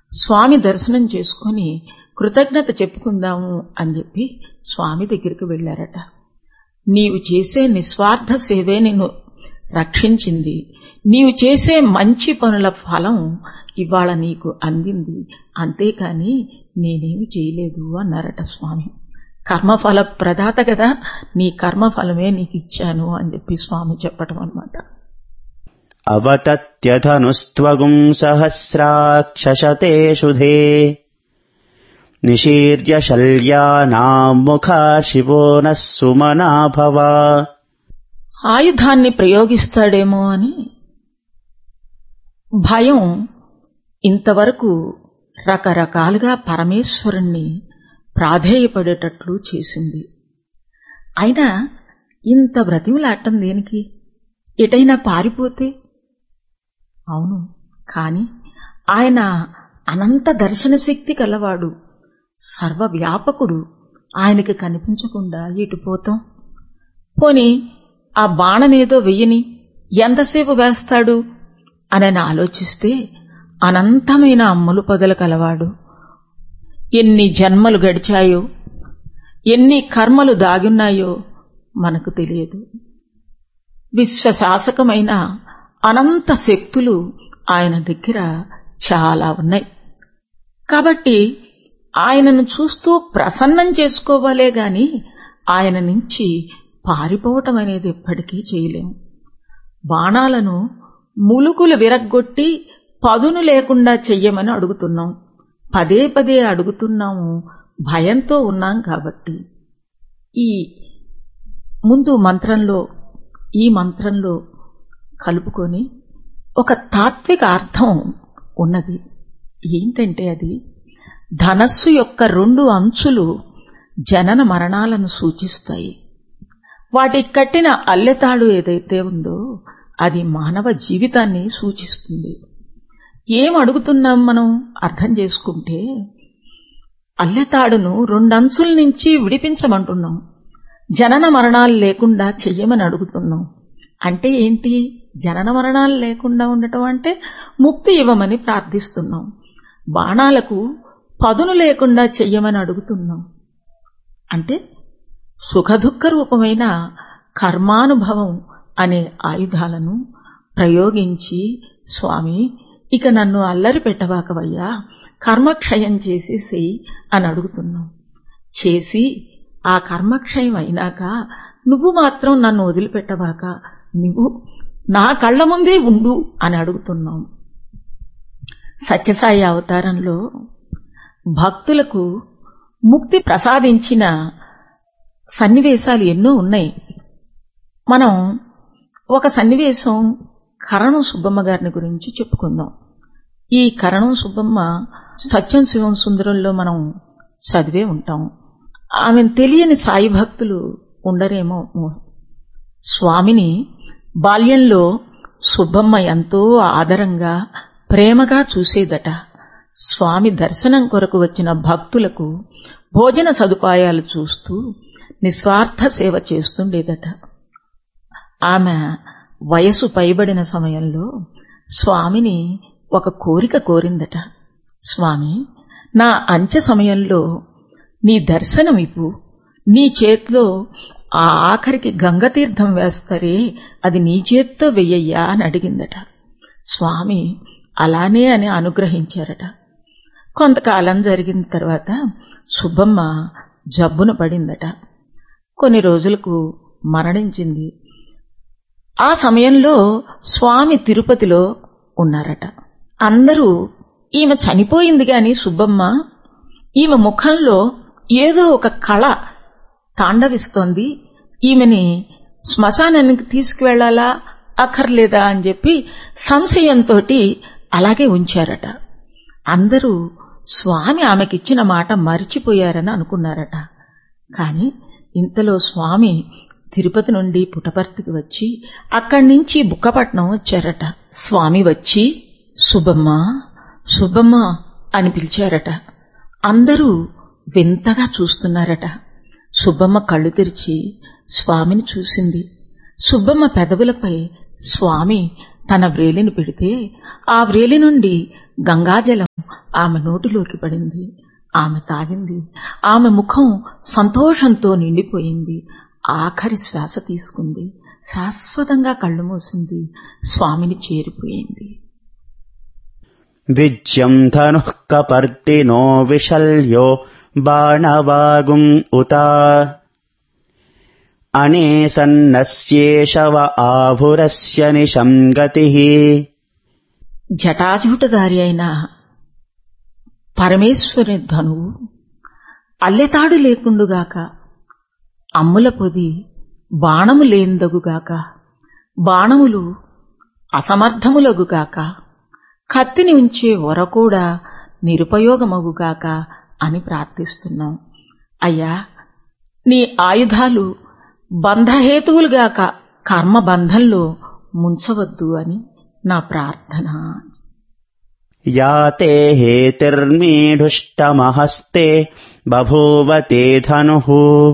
స్వామి దర్శనం చేసుకుని కృతజ్ఞత చెప్పుకుందాము అని చెప్పి స్వామి దగ్గరికి వెళ్ళారట నీవు చేసే నిస్వార్థ సేవే నిన్ను రక్షించింది నీవు చేసే మంచి పనుల ఫలం ఇవాళ నీకు అందింది అంతేకాని నేనేమి చేయలేదు అన్నారట స్వామి కర్మఫల ప్రదాత కదా నీ కర్మఫలమే నీకు ఇచ్చాను అని చెప్పి స్వామి చెప్పటం అనమాట అవతత్యధనుస్త్వగుం సహస్రాక్షశతే శుధే నిశీర్య శల్యానాముఖా శివో నః సుమనా భవ ఆయుధాన్ని ప్రయోగిస్తాడేమో అని భయం ఇంతవరకు రకరకాలుగా పరమేశ్వరుణ్ణి ప్రాధేయపడేటట్లు చేసింది అయినా ఇంత బ్రతిమలాటం దేనికి ఎటైనా పారిపోతే అవును కాని ఆయన అనంత దర్శన శక్తి కలవాడు సర్వవ్యాపకుడు ఆయనకి కనిపించకుండా ఎటుపోతాం పోని ఆ బాణమేదో వెయ్యని ఎంతసేపు వేస్తాడు అని ఆలోచిస్తే అనంతమైన అమ్ములు పొదలు కలవాడు ఎన్ని జన్మలు గడిచాయో ఎన్ని కర్మలు దాగున్నాయో మనకు తెలియదు విశ్వశాసకమైన అనంత శక్తులు ఆయన దగ్గర చాలా ఉన్నాయి కాబట్టి ఆయనను చూస్తూ ప్రసన్నం చేసుకోవాలే గాని ఆయన నుంచి పారిపోవటం అనేది ఎప్పటికీ చేయలేం బాణాలను ములుకులు విరగ్గొట్టి పదును లేకుండా చెయ్యమని అడుగుతున్నాం పదే పదే అడుగుతున్నాము భయంతో ఉన్నాం కాబట్టి ఈ ముందు మంత్రంలో ఈ మంత్రంలో కలుపుకొని ఒక తాత్విక అర్థం ఉన్నది ఏంటంటే అది ధనస్సు యొక్క రెండు అంచులు జనన మరణాలను సూచిస్తాయి వాటికి కట్టిన అల్లెతాడు ఏదైతే ఉందో అది మానవ జీవితాన్ని సూచిస్తుంది ఏం అడుగుతున్నాం మనం అర్థం చేసుకుంటే అల్లెతాడును రెండంచుల నుంచి విడిపించమంటున్నాం జనన మరణాలు లేకుండా చెయ్యమని అడుగుతున్నాం అంటే ఏంటి జనన మరణాలు లేకుండా ఉండటం అంటే ముక్తి ఇవ్వమని ప్రార్థిస్తున్నాం బాణాలకు పదును లేకుండా చెయ్యమని అడుగుతున్నాం అంటే సుఖదుఖ రూపమైన కర్మానుభవం అనే ఆయుధాలను ప్రయోగించి స్వామి ఇక నన్ను అల్లరి పెట్టవాకవయ్యా కర్మక్షయం చేసేసేయి అని అడుగుతున్నాం చేసి ఆ కర్మక్షయం అయినాక నువ్వు మాత్రం నన్ను వదిలిపెట్టవాక నువ్వు నా కళ్ళ ముందే ఉండు అని అడుగుతున్నాం సత్యసాయి అవతారంలో భక్తులకు ముక్తి ప్రసాదించిన సన్నివేశాలు ఎన్నో ఉన్నాయి మనం ఒక సన్నివేశం కరణం సుబ్బమ్మ గారిని గురించి చెప్పుకుందాం ఈ కరణం సుబ్బమ్మ సత్యం శివం సుందరంలో మనం చదివే ఉంటాం ఆమెను తెలియని సాయి భక్తులు ఉండరేమో స్వామిని బాల్యంలో సుబ్బమ్మ ఎంతో ఆదరంగా ప్రేమగా చూసేదట స్వామి దర్శనం కొరకు వచ్చిన భక్తులకు భోజన సదుపాయాలు చూస్తూ నిస్వార్థ సేవ చేస్తుండేదట ఆమె వయసు పైబడిన సమయంలో స్వామిని ఒక కోరిక కోరిందట స్వామి నా అంత్య సమయంలో నీ దర్శనమిపు నీ చేతిలో ఆ ఆఖరికి గంగతీర్థం వేస్తారే అది నీ చేత్తో వెయ్యయ్యా అని అడిగిందట స్వామి అలానే అని అనుగ్రహించారట కొంతకాలం జరిగిన తర్వాత సుబ్బమ్మ జబ్బున పడిందట కొన్ని రోజులకు మరణించింది ఆ సమయంలో స్వామి తిరుపతిలో ఉన్నారట అందరూ ఈమె చనిపోయింది గాని సుబ్బమ్మ ఈమె ముఖంలో ఏదో ఒక కళ తాండవిస్తోంది ఈమెని శ్మశానానికి తీసుకువెళ్లాలా అక్కర్లేదా అని చెప్పి సంశయంతో అలాగే ఉంచారట అందరూ స్వామి ఆమెకిచ్చిన మాట మరిచిపోయారని అనుకున్నారట కాని ఇంతలో స్వామి తిరుపతి నుండి పుటపర్తికి వచ్చి అక్కడి నుంచి బుక్కపట్నం వచ్చారట స్వామి వచ్చి సుబ్బమ్మ సుబ్బమ్మ అని పిలిచారట అందరూ వింతగా చూస్తున్నారట సుబ్బమ్మ కళ్ళు తెరిచి స్వామిని చూసింది సుబ్బమ్మ పెదవులపై స్వామి తన వ్రేలిని పెడితే ఆ వ్రేలి నుండి గంగాజలం ఆమె నోటిలోకి పడింది ఆమె తాగింది ఆమె ముఖం సంతోషంతో నిండిపోయింది ఆఖరి శ్వాస తీసుకుంది శాశ్వతంగా కళ్ళు మూసింది స్వామిని చేరిపోయింది విజ్యం ధనుః కపర్దినో విశల్యో బాణవాగుం ఉత అనేసన్నస్యేషవ ఆభురస్య నిశం గతిః జటాజూటదారి అయిన పరమేశ్వరి ధనువు అల్లెతాడు లేకుండుగాక అమ్ముల పొది బాణము లేందగుగాక బాణములు అసమర్థములగుగాక కత్తిని ఉంచే వర కూడా నిరుపయోగమగుగాక అని ప్రార్థిస్తున్నాం అయ్యా నీ ఆయుధాలు బంధహేతువులుగాక కర్మబంధంలో ముంచవద్దు అని నా ప్రార్థన యాతే హేతిర్మీఢుష్టమహస్తే బభూవ తే ధనుః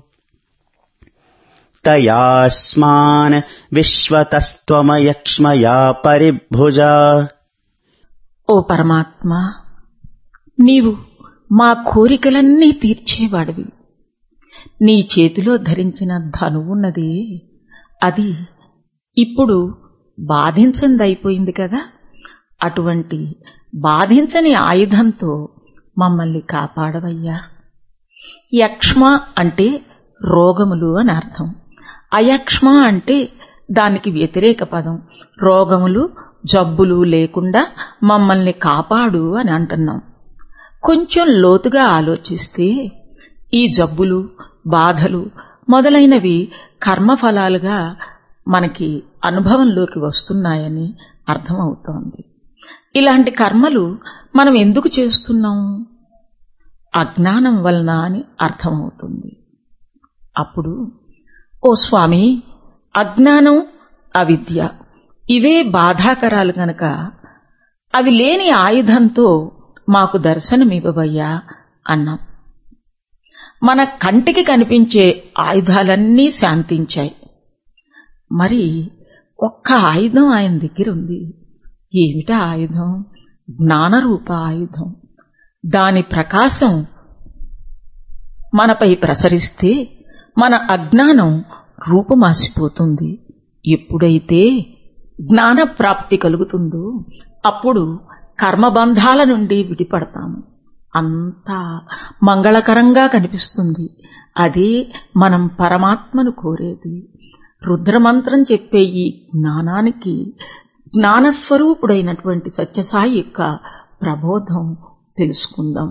తయాస్మాన్ విశ్వతస్త్వమయక్ష్మయా పరిభుజా ఓ పరమాత్మ నీవు మా కోరికలన్నీ తీర్చేవాడివి నీ చేతిలో ధరించిన ధనువున్నది అది ఇప్పుడు బాధించిందైపోయింది కదా అటువంటి బాధించని ఆయుధంతో మమ్మల్ని కాపాడవయ్యా యక్ష్మ అంటే రోగములు అని అర్థం అయక్ష్మ అంటే దానికి వ్యతిరేక పదం రోగములు జబ్బులు లేకుండా మమ్మల్ని కాపాడు అని అంటున్నాం కొంచెం లోతుగా ఆలోచిస్తే ఈ జబ్బులు బాధలు మొదలైనవి కర్మఫలాలుగా మనకి అనుభవంలోకి వస్తున్నాయని అర్థమవుతోంది ఇలాంటి కర్మలు మనం ఎందుకు చేస్తున్నాం అజ్ఞానం వలన అని అర్థమవుతుంది అప్పుడు ఓ స్వామి అజ్ఞానం అవిద్య ఇవే బాధాకరాలు గనక అవి లేని ఆయుధంతో మాకు దర్శనమివ్వవయ్యా అన్నాం మన కంటికి కనిపించే ఆయుధాలన్నీ శాంతించాయి మరి ఒక్క ఆయుధం ఆయన దగ్గర ఉంది ఏమిటా ఆయుధం జ్ఞానరూప ఆయుధం దాని ప్రకాశం మనపై ప్రసరిస్తే మన అజ్ఞానం రూపమాసిపోతుంది ఎప్పుడైతే జ్ఞాన ప్రాప్తి కలుగుతుందో అప్పుడు కర్మబంధాల నుండి విడిపడతాము అంతా మంగళకరంగా కనిపిస్తుంది అదే మనం పరమాత్మను కోరేది రుద్రమంత్రం చెప్పే ఈ జ్ఞానానికి జ్ఞానస్వరూపుడైనటువంటి సత్యసాయి యొక్క ప్రబోధం తెలుసుకుందాం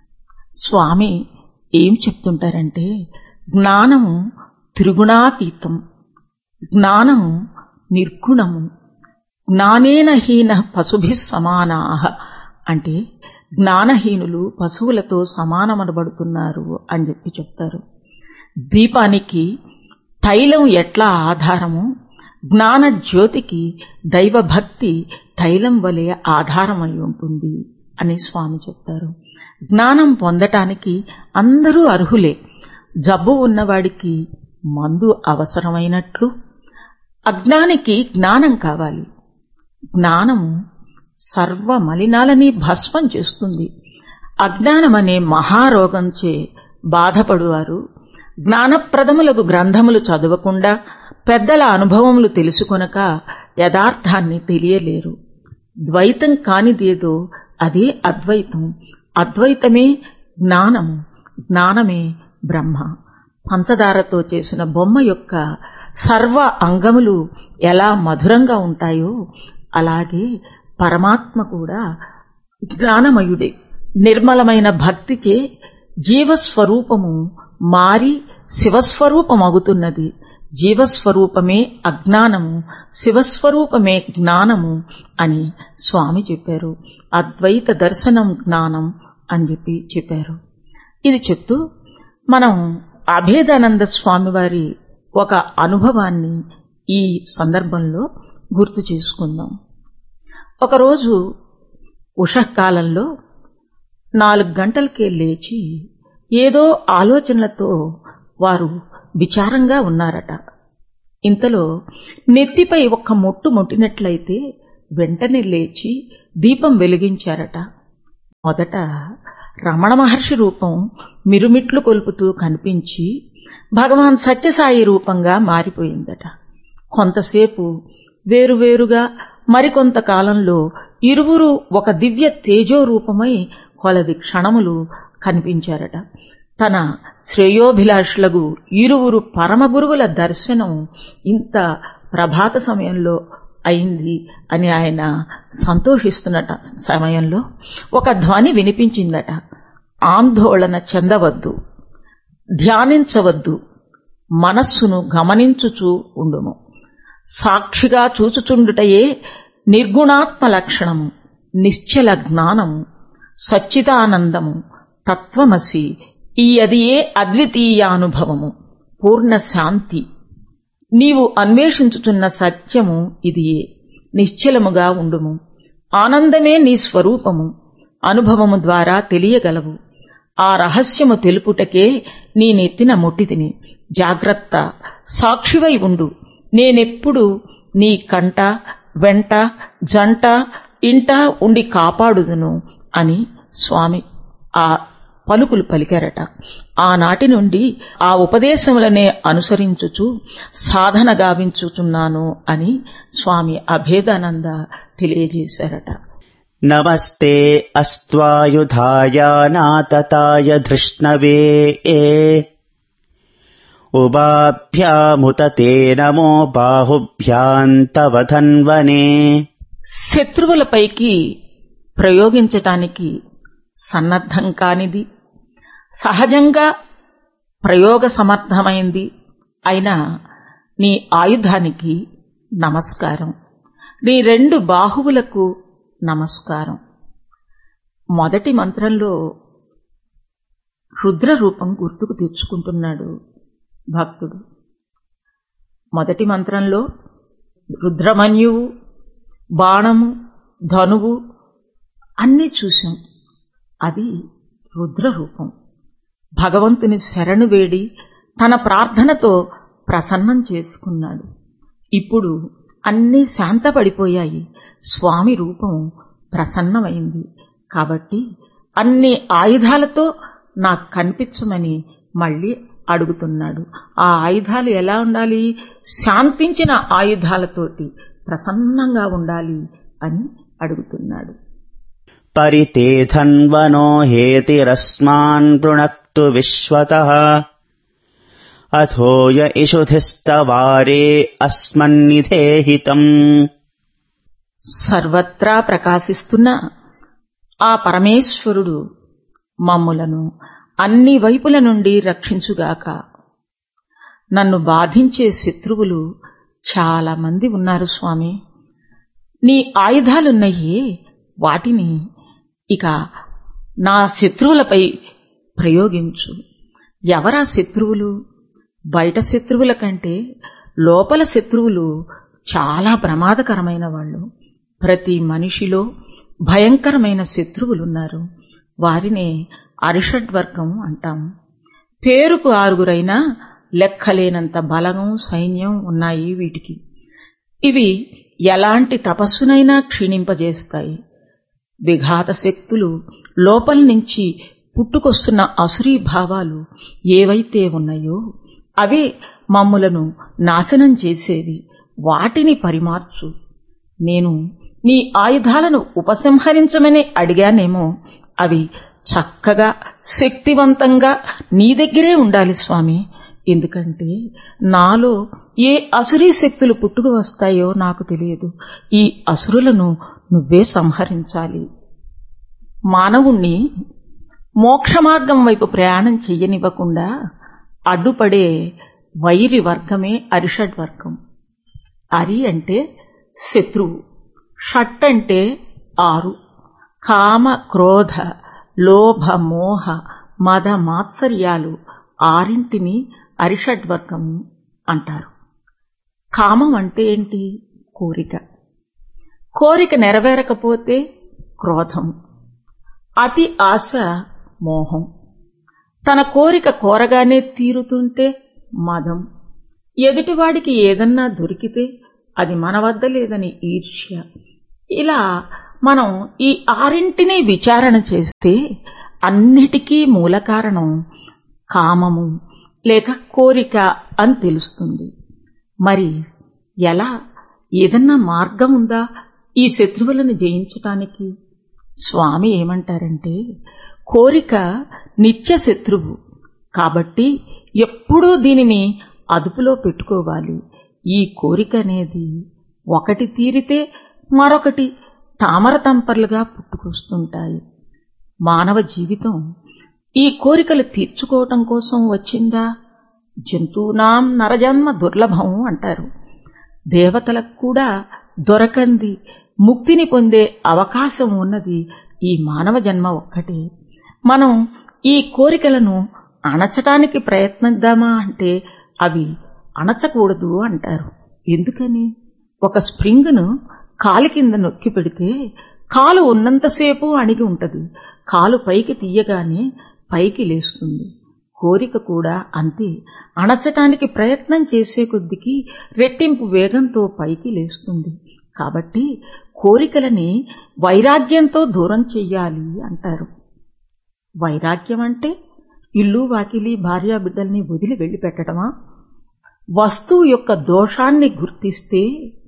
స్వామి ఏం చెప్తుంటారంటే జ్ఞానము త్రిగుణాతీతం జ్ఞానము నిర్గుణము జ్ఞానేన హీన పశుభి సమానా అంటే జ్ఞానహీనులు పశువులతో సమానమనబడుతున్నారు అని చెప్పి చెప్తారు దీపానికి తైలం ఎట్లా ఆధారము జ్ఞాన జ్యోతికి దైవభక్తి తైలం వలె ఆధారమై ఉంటుంది అని స్వామి చెప్తారు జ్ఞానం పొందటానికి అందరూ అర్హులే జబ్బు ఉన్నవాడికి మందు అవసరమైనట్లు అజ్ఞానికి జ్ఞానం కావాలి జ్ఞానము సర్వ మలినాలని భస్మం చేస్తుంది అజ్ఞానమనే మహారోగంచే బాధపడువారు జ్ఞానప్రదములకు గ్రంథములు చదవకుండా పెద్దల అనుభవములు తెలుసుకొనక యథార్థాన్ని తెలియలేరు ద్వైతం కానిదేదో అదే అద్వైతం అద్వైతమే జ్ఞానము జ్ఞానమే బ్రహ్మ పంచదారతో చేసిన బొమ్మ యొక్క సర్వ అంగములు ఎలా మధురంగా ఉంటాయో అలాగే పరమాత్మ కూడా జ్ఞానమయుడే నిర్మలమైన భక్తిచే జీవస్వరూపము మారి శివస్వరూపమగుతున్నది జీవస్వరూపమే అజ్ఞానము శివస్వరూపమే జ్ఞానము అని స్వామి చెప్పారు అద్వైత దర్శనం జ్ఞానం అని చెప్పి చెప్పారు ఇది చెప్తూ మనం అభేదానంద స్వామి వారి ఒక అనుభవాన్ని ఈ సందర్భంలో గుర్తు చేసుకుందాం ఒకరోజు ఉషకాలంలో నాలుగు గంటలకే లేచి ఏదో ఆలోచనలతో వారు విచారంగా ఉన్నారట ఇంతలో నెత్తిపై ఒక్క మొట్టు ముట్టినట్లయితే వెంటనే లేచి దీపం వెలిగించారట మొదట రమణ మహర్షి రూపం మిరుమిట్లు కొలుపుతూ కనిపించి భగవాన్ సత్యసాయి రూపంగా మారిపోయిందట కొంతసేపు వేరువేరుగా మరికొంత కాలంలో ఇరువురు ఒక దివ్య తేజో రూపమై కొలది క్షణములు కనిపించారట తన శ్రేయోభిలాషులకు ఇరువురు పరమగురువుల దర్శనం ఇంత ప్రభాత సమయంలో అయింది అని ఆయన సంతోషిస్తున్నట సమయంలో ఒక ధ్వని వినిపించిందట ఆందోళన చెందవద్దు ధ్యానించవద్దు మనస్సును గమనించుచూ ఉండుము సాక్షిగా చూచుచుండుటయే నిర్గుణాత్మ లక్షణము నిశ్చల జ్ఞానము సచ్చిదానందము తత్వమసి ఈ అదియే అద్వితీయానుభవము పూర్ణ శాంతి నీవు అన్వేషించుతున్న సత్యము ఇదియే నిశ్చలముగా ఉండుము ఆనందమే నీ స్వరూపము అనుభవము ద్వారా తెలియగలవు ఆ రహస్యము తెలుపుటకే నీ నెత్తిన ముట్టితిని జాగ్రత్త సాక్షివై ఉండు నేనెప్పుడు నీ కంట వెంట జంట ఇంట ఉండి కాపాడుదును అని స్వామి ఆ పలుకులు పలికారట ఆనాటి నుండి ఆ ఉపదేశములనే అనుసరించుచు సాధన గావించుచున్నాను అని స్వామి అభేదానంద తెలియజేశారట నమస్తే అస్త్వాయుధాయ నాతతాయ ధృష్ణవే ఉభాభ్యాముత తే నమో బాహుభ్యాంతవ ధన్వనే శత్రువులపైకి ప్రయోగించటానికి సన్నద్ధం కానిది సహజంగా ప్రయోగ సమర్థమైంది అయిన నీ ఆయుధానికి నమస్కారం నీ రెండు బాహువులకు నమస్కారం మొదటి మంత్రంలో రుద్ర రూపం గుర్తుకు తెచ్చుకుంటున్నాడు భక్తుడు మొదటి మంత్రంలో రుద్రమన్యువు బాణము ధనువు అన్నీ చూశాం అది రుద్ర రూపం భగవంతుని శరణు వేడి తన ప్రార్థనతో ప్రసన్నం చేసుకున్నాడు ఇప్పుడు అన్నీ శాంతపడిపోయాయి స్వామి రూపం ప్రసన్నమైంది కాబట్టి అన్ని ఆయుధాలతో నాకు కనిపించమని మళ్ళీ అడుగుతున్నాడు ఆ ఆయుధాలు ఎలా ఉండాలి శాంతించిన ఆయుధాలతోటి ప్రసన్నంగా ఉండాలి అని అడుగుతున్నాడు పరితే ధన్వనో హేతిరస్మాన్ పృణక్తు విశ్వతః అథోయ ఇషుధిస్తవారే అస్మన్నిధేహితం సర్వత్రా ప్రకాశిస్తున్న ఆ పరమేశ్వరుడు మమ్ములను అన్ని వైపుల నుండి రక్షించుగాక నన్ను బాధించే శత్రువులు చాలా మంది ఉన్నారు స్వామి నీ ఆయుధాలున్నాయి వాటిని ఇక నా శత్రువులపై ప్రయోగించు ఎవరా శత్రువులు బయట శత్రువుల కంటే లోపల శత్రువులు చాలా ప్రమాదకరమైన వాళ్ళు ప్రతి మనిషిలో భయంకరమైన శత్రువులున్నారు వారినే అరిషడ్వర్గం అంటాం పేరుకు ఆరుగురైనా లెక్కలేనంత బలగం సైన్యం ఉన్నాయి వీటికి ఇవి ఎలాంటి తపస్సునైనా క్షీణింపజేస్తాయి విఘాత శక్తులు లోపల నుంచి పుట్టుకొస్తున్న అసురీ భావాలు ఏవైతే ఉన్నాయో అవే మమ్ములను నాశనం చేసేవి వాటిని పరిమార్చు నేను నీ ఆయుధాలను ఉపసంహరించమని అడిగానేమో అవి చక్కగా శక్తివంతంగా నీ దగ్గరే ఉండాలి స్వామి ఎందుకంటే నాలో ఏ అసురీ శక్తులు పుట్టుకు వస్తాయో నాకు తెలియదు ఈ అసురులను నువ్వే సంహరించాలి మానవుణ్ణి మోక్ష మార్గం వైపు ప్రయాణం చెయ్యనివ్వకుండా అడ్డుపడే వైరి వర్గమే అరిషడ్ వర్గం అరి అంటే శత్రువు షట్ అంటే ఆరు కామ క్రోధ లోభ మోహ మద మాత్సర్యాలు ఆరింటిని అరిషడ్వర్గం అంటారు కామం అంటే ఏంటి కోరిక కోరిక నెరవేరకపోతే క్రోధం అతి ఆశ మోహం తన కోరిక కోరగానే తీరుతుంటే మదం ఎదుటివాడికి ఏదన్నా దొరికితే అది మన వద్ద లేదని ఈర్ష్య ఇలా మనం ఈ ఆరింటిని విచారణ చేస్తే అన్నిటికీ మూల కారణం కామము లేక కోరిక అని తెలుస్తుంది మరి ఎలా ఏదన్నా మార్గం ఉందా ఈ శత్రువులను జయించటానికి స్వామి ఏమంటారంటే కోరిక నిత్య శత్రువు కాబట్టి ఎప్పుడూ దీనిని అదుపులో పెట్టుకోవాలి ఈ కోరిక అనేది ఒకటి తీరితే మరొకటి తామర తంపర్లుగా పుట్టుకొస్తుంటాయి మానవ జీవితం ఈ కోరికలు తీర్చుకోవటం కోసం వచ్చిందా జంతువునాం నరజన్మ దుర్లభం అంటారు దేవతలకు కూడా దొరకంది ముక్తిని పొందే అవకాశం ఉన్నది ఈ మానవ జన్మ ఒక్కటే మనం ఈ కోరికలను అణచటానికి ప్రయత్నిద్దామా అంటే అవి అణచకూడదు అంటారు ఎందుకని ఒక స్ప్రింగ్ను కాలి కింద నొక్కి పెడితే కాలు ఉన్నంతసేపు అణిగి ఉంటది కాలు పైకి తీయగానే పైకి లేస్తుంది కోరిక కూడా అంతే అణచటానికి ప్రయత్నం చేసే కొద్దికి రెట్టింపు వేగంతో పైకి లేస్తుంది కాబట్టి కోరికలని వైరాగ్యంతో దూరం చెయ్యాలి అంటారు వైరాగ్యం అంటే ఇల్లు వాకిలి భార్యా బిడ్డల్ని వదిలి వెళ్ళిపెట్టడమా వస్తువు యొక్క దోషాన్ని గుర్తిస్తే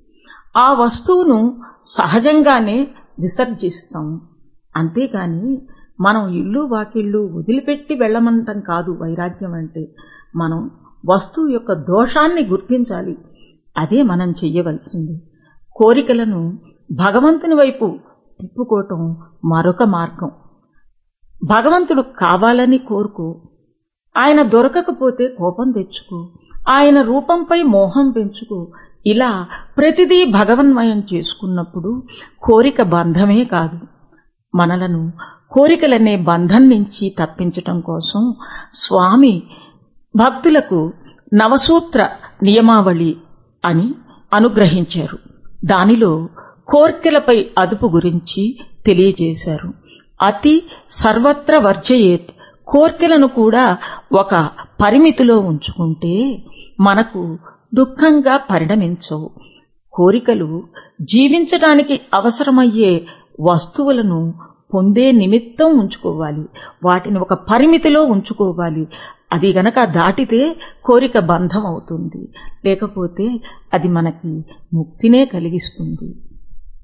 ఆ వస్తువును సహజంగానే విసర్జిస్తాం అంతేగాని మనం ఇల్లు వాకిళ్ళు వదిలిపెట్టి వెళ్ళమంటం కాదు వైరాగ్యం అంటే మనం వస్తువు యొక్క దోషాన్ని గుర్తించాలి అదే మనం చెయ్యవలసింది కోరికలను భగవంతుని వైపు తిప్పుకోవటం మరొక మార్గం భగవంతుడు కావాలని కోరుకో ఆయన దొరకకపోతే కోపం తెచ్చుకో ఆయన రూపంపై మోహం పెంచుకో ఇలా ప్రతిదీ భగవన్మయం చేసుకున్నప్పుడు కోరిక బంధమే కాదు మనలను కోరికలనే బంధం నుంచి తప్పించటం కోసం స్వామి భక్తులకు నవసూత్ర నియమావళి అని అనుగ్రహించారు దానిలో కోర్కెలపై అదుపు గురించి తెలియజేశారు అతి సర్వత్ర వర్జయేత్ కోర్కెలను కూడా ఒక పరిమితిలో ఉంచుకుంటే మనకు దుఃఖంగా పరిణమించవు కోరికలు జీవించడానికి అవసరమయ్యే వస్తువులను పొందే నిమిత్తం ఉంచుకోవాలి వాటిని ఒక పరిమితిలో ఉంచుకోవాలి అది గనక దాటితే కోరిక బంధం అవుతుంది లేకపోతే అది మనకి ముక్తినే కలిగిస్తుంది